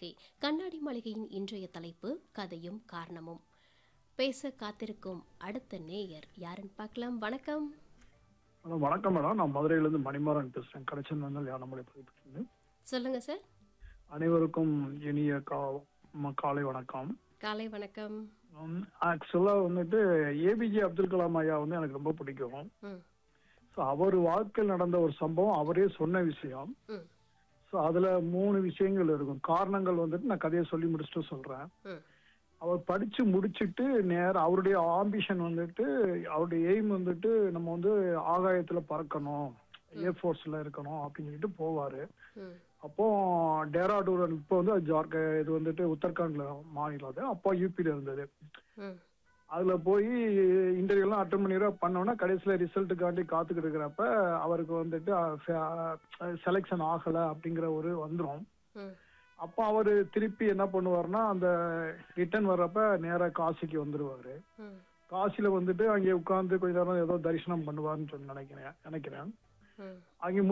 மாளிகை கண்ணாடி மாளிகையின் இன்றைய தலைப்பு கதையும் காரணமும் பேச காத்திருக்கும் அடுத்த நேயர் யாருன்னு பார்க்கலாம் வணக்கம் ஹலோ வணக்கம் மேடம் நான் மதுரையிலேருந்து மணிமாறன் பேசுகிறேன் கடைச்சன் யானமலை பதிப்பிட்டு சொல்லுங்க சார் அனைவருக்கும் இனிய கா ம- காலை வணக்கம் காலை வணக்கம் ஆக்சுவலாக வந்துட்டு ஏபிஜே அப்துல் கலாம் ஐயா வந்து எனக்கு ரொம்ப பிடிக்கும் ம் ஸோ அவர் வாழ்க்கையில் நடந்த ஒரு சம்பவம் அவரே சொன்ன விஷயம் ம் ஸோ அதில் மூணு விஷயங்கள் இருக்கும் காரணங்கள் வந்துட்டு நான் கதையை சொல்லி முடிச்சுட்டு சொல்கிறேன் ம் அவர் படிச்சு முடிச்சிட்டு நேரம் அவருடைய ஆம்பிஷன் வந்துட்டு அவருடைய எய்ம் வந்துட்டு நம்ம வந்து ஆகாயத்துல பறக்கணும் ஏர்ஃபோர்ஸ்ல இருக்கணும் அப்படின்னு சொல்லிட்டு போவாரு ம் அப்போ டேராடூன் இப்போ வந்து அது ஜார்க்க இது வந்துட்டு உத்தரகாண்ட்ல மாநிலம் அது அப்போ யூபியில இருந்தது ம் அதுல போய் இன்டர்வியூலாம் அட்டன் பண்ணிடுற பண்ணோன்னா கடைசியில ரிசல்ட்டுக்காண்டி காத்துக்கிட்டு இருக்கிறப்ப அவருக்கு வந்துட்டு செலெக்ஷன் ஆகல அப்படிங்கிற ஒரு வந்துரும் ம் அப்போ அவரு திருப்பி என்ன பண்ணுவாருன்னா அந்த ரிட்டர்ன் வர்றப்ப நேரா காசிக்கு வந்துருவாரு ம் காசில வந்துட்டு அங்கே உட்கார்ந்து கொஞ்ச நேரம் ஏதோ தரிசனம் பண்ணுவாருன்னு சொல்லி நினைக்கிறேன் நினைக்கிறேன் ம் அங்கே